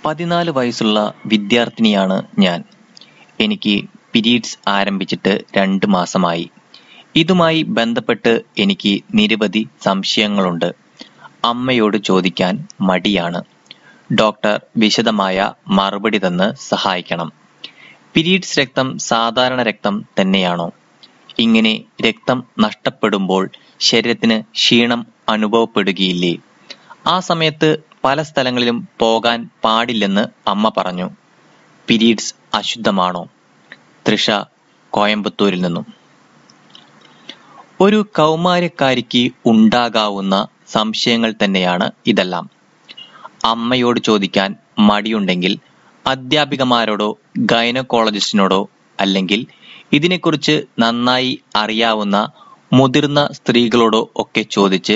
പതിനാല് വയസ്സുള്ള വിദ്യാർത്ഥിനിയാണ് ഞാൻ. എനിക്ക് പീരീഡ്സ് ആരംഭിച്ചിട്ട് രണ്ട് മാസമായി. ഇതുമായി ബന്ധപ്പെട്ട് എനിക്ക് നിരവധി സംശയങ്ങളുണ്ട്. അമ്മയോട് ചോദിക്കാൻ മടിയാണ്. ഡോക്ടർ വിശദമായ മറുപടി തന്ന് സഹായിക്കണം. പീരീഡ്സ് രക്തം സാധാരണ രക്തം തന്നെയാണോ? ഇങ്ങനെ രക്തം നഷ്ടപ്പെടുമ്പോൾ ശരീരത്തിന് ക്ഷീണം അനുഭവപ്പെടുകയില്ലേ? ആ സമയത്ത് പല സ്ഥലങ്ങളിലും പോകാൻ പാടില്ലെന്ന് അമ്മ പറഞ്ഞു. പീരീഡ്സ് അശുദ്ധമാണോ? തൃഷ കോയമ്പത്തൂരിൽ നിന്നും ഒരു കൗമാരക്കാരിക്ക് ഉണ്ടാകാവുന്ന സംശയങ്ങൾ തന്നെയാണ് ഇതെല്ലാം. അമ്മയോട് ചോദിക്കാൻ മടിയുണ്ടെങ്കിൽ അധ്യാപികമാരോടോ ഗൈനക്കോളജിസ്റ്റിനോടോ അല്ലെങ്കിൽ ഇതിനെക്കുറിച്ച് നന്നായി അറിയാവുന്ന മുതിർന്ന സ്ത്രീകളോടോ ഒക്കെ ചോദിച്ച്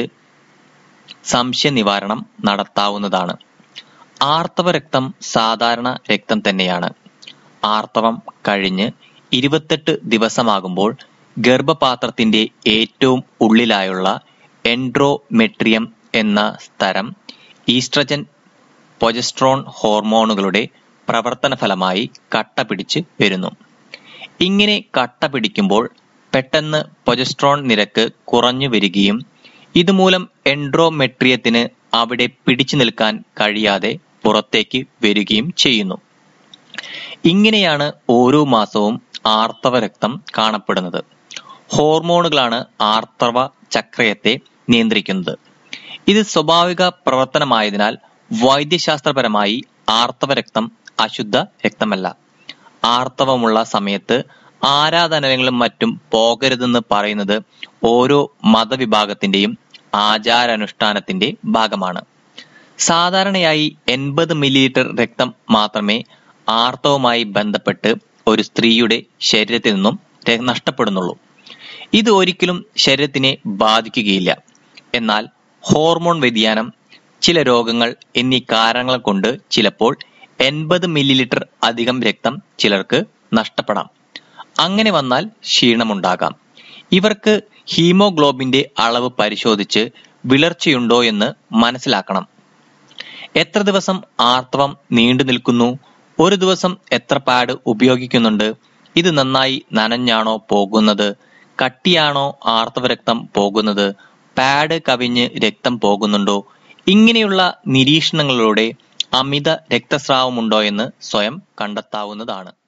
സംശയനിവാരണം നടത്താവുന്നതാണ്. ആർത്തവരക്തം സാധാരണ രക്തം തന്നെയാണ്. ആർത്തവം കഴിഞ്ഞ് ഇരുപത്തെട്ട് ദിവസമാകുമ്പോൾ ഗർഭപാത്രത്തിന്റെ ഏറ്റവും ഉള്ളിലായുള്ള എൻഡോമെട്രിയം എന്ന സ്തരം ഈസ്ട്രജൻ പ്രൊജസ്ട്രോൺ ഹോർമോണുകളുടെ പ്രവർത്തനഫലമായി കട്ടപിടിച്ച് വരുന്നു. ഇങ്ങനെ കട്ടപിടിക്കുമ്പോൾ പെട്ടെന്ന് പ്രൊജസ്ട്രോൺ നിരക്ക് കുറഞ്ഞു വരികയും ഇതുമൂലം എൻഡോമെട്രിയത്തിന് അവിടെ പിടിച്ചു നിൽക്കാൻ കഴിയാതെ പുറത്തേക്ക് വരികയും ചെയ്യുന്നു. ഇങ്ങനെയാണ് ഓരോ മാസവും ആർത്തവരക്തം കാണപ്പെടുന്നത്. ഹോർമോണുകളാണ് ആർത്തവ ചക്രത്തെ നിയന്ത്രിക്കുന്നത്. ഇത് സ്വാഭാവിക പ്രവർത്തനമായതിനാൽ വൈദ്യശാസ്ത്രപരമായി ആർത്തവരക്തം അശുദ്ധ രക്തമല്ല. ആർത്തവമുള്ള സമയത്ത് ആരാധനാലയങ്ങളിലും മറ്റും പോകരുതെന്ന് പറയുന്നത് ഓരോ മതവിഭാഗത്തിന്റെയും ആചാരാനുഷ്ഠാനത്തിന്റെ ഭാഗമാണ്. സാധാരണയായി എൺപത് മില്ലിലിറ്റർ രക്തം മാത്രമേ ആർത്തവവുമായി ബന്ധപ്പെട്ട് ഒരു സ്ത്രീയുടെ ശരീരത്തിൽ നിന്നും നഷ്ടപ്പെടുന്നുള്ളൂ. ഇത് ഒരിക്കലും ശരീരത്തിനെ ബാധിക്കുകയില്ല. എന്നാൽ ഹോർമോൺ വ്യതിയാനം, ചില രോഗങ്ങൾ എന്നീ കാരണങ്ങൾ കൊണ്ട് ചിലപ്പോൾ എൺപത് മില്ലിലിറ്റർ അധികം രക്തം ചിലർക്ക് നഷ്ടപ്പെടാം. അങ്ങനെ വന്നാൽ ക്ഷീണമുണ്ടാകാം. ഇവർക്ക് ഹീമോഗ്ലോബിന്റെ അളവ് പരിശോധിച്ച് വിളർച്ചയുണ്ടോയെന്ന് മനസ്സിലാക്കണം. എത്ര ദിവസം ആർത്തവം നീണ്ടുനിൽക്കുന്നു? ഒരു ദിവസം എത്ര പാഡ് ഉപയോഗിക്കുന്നുണ്ട്? ഇത് നന്നായി നനഞ്ഞാണോ പോകുന്നത്? കട്ടിയാണോ ആർത്തവരക്തം പോകുന്നത്? പാഡ് കവിഞ്ഞ് രക്തം പോകുന്നുണ്ടോ? ഇങ്ങനെയുള്ള നിരീക്ഷണങ്ങളിലൂടെ അമിത രക്തസ്രാവമുണ്ടോയെന്ന് സ്വയം കണ്ടെത്താവുന്നതാണ്.